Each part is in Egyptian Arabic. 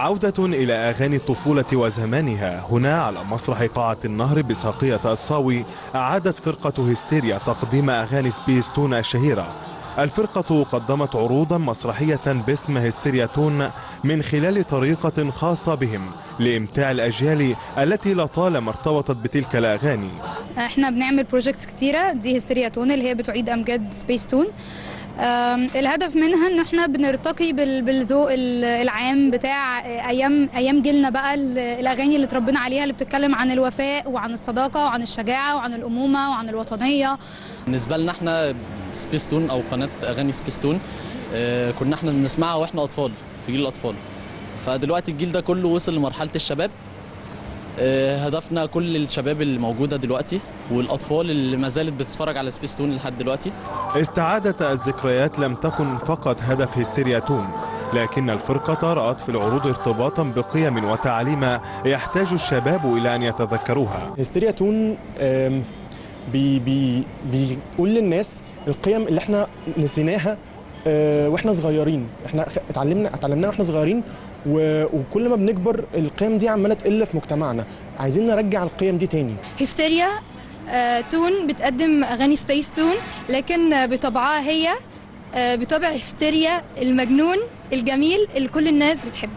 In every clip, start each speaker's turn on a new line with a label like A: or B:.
A: عودة إلى أغاني الطفولة وزمانها هنا على مسرح قاعة النهر بساقية الصاوي أعادت فرقة هستيريا تقديم أغاني سبيستون الشهيرة الفرقة قدمت عروضا مسرحية باسم هستيرياتون من خلال طريقة خاصة بهم لإمتاع الأجيال التي لطالما ارتبطت بتلك الأغاني
B: احنا بنعمل بروجكتس كتيره دي هستيريا تون اللي هي بتعيد امجاد سبيس تون أم، الهدف منها ان احنا بنرتقي بال- بالذوق ال- العام بتاع ايام ايام جيلنا بقى ال- الاغاني اللي اتربينا عليها اللي بتتكلم عن الوفاء وعن الصداقه وعن الشجاعه وعن الامومه وعن الوطنيه
C: بالنسبه لنا احنا سبيستون او قناه اغاني سبيستون آه، كنا احنا بنسمعها واحنا اطفال في جيل الاطفال فدلوقتي الجيل ده كله وصل لمرحله الشباب آه، هدفنا كل الشباب اللي موجوده دلوقتي والاطفال اللي ما زالت بتتفرج على سبيستون لحد دلوقتي
A: استعادة الذكريات لم تكن فقط هدف هستيرياتون لكن الفرقة رأت في العروض ارتباطا بقيم وتعاليم يحتاج الشباب إلى أن يتذكروها
D: هستيريا تون آم، بي بي بيقول للناس القيم اللي احنا نسيناها آه، واحنا صغيرين احنا خ- اتعلمنا اتعلمناها واحنا صغيرين و- وكل ما بنكبر القيم دي عماله تقل في مجتمعنا عايزين نرجع القيم دي تاني
E: هستيريا آه، تون بتقدم اغاني سبيس تون لكن آه، بطبعها هي آه، بطبع هستيريا المجنون الجميل اللي كل الناس بتحبه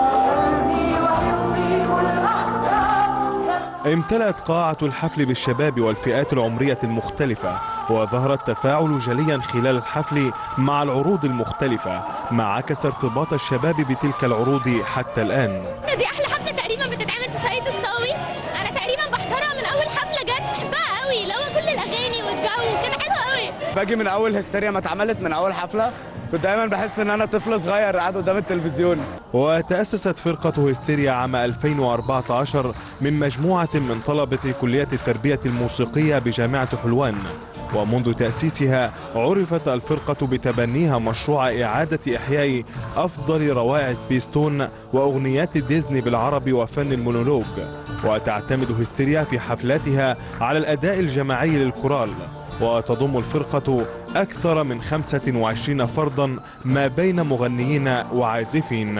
A: امتلأت قاعة الحفل بالشباب والفئات العمرية المختلفة وظهر التفاعل جليا خلال الحفل مع العروض المختلفة ما عكس ارتباط الشباب بتلك العروض حتى الآن
F: دي احلى حفله تقريبا بتتعمل في ساقية الصاوي انا تقريبا بحضرها من اول حفله جت بحبها قوي اللي هو كل الاغاني والجو كان حلو قوي
G: باجي من اول هستيريا ما اتعملت من اول حفله كنت دايما بحس ان انا طفل صغير قاعد قدام التلفزيون
A: وتأسست فرقة هستيريا عام 2014 من مجموعة من طلبة كلية التربية الموسيقية بجامعة حلوان ومنذ تأسيسها عرفت الفرقة بتبنيها مشروع إعادة إحياء أفضل روائع سبيستون وأغنيات ديزني بالعربي وفن المونولوج وتعتمد هستيريا في حفلاتها على الأداء الجماعي للكورال وتضم الفرقة أكثر من 25 فردا ما بين مغنيين وعازفين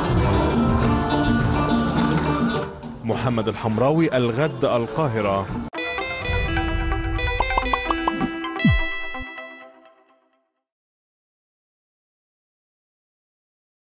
A: محمد الحمراوي الغد القاهرة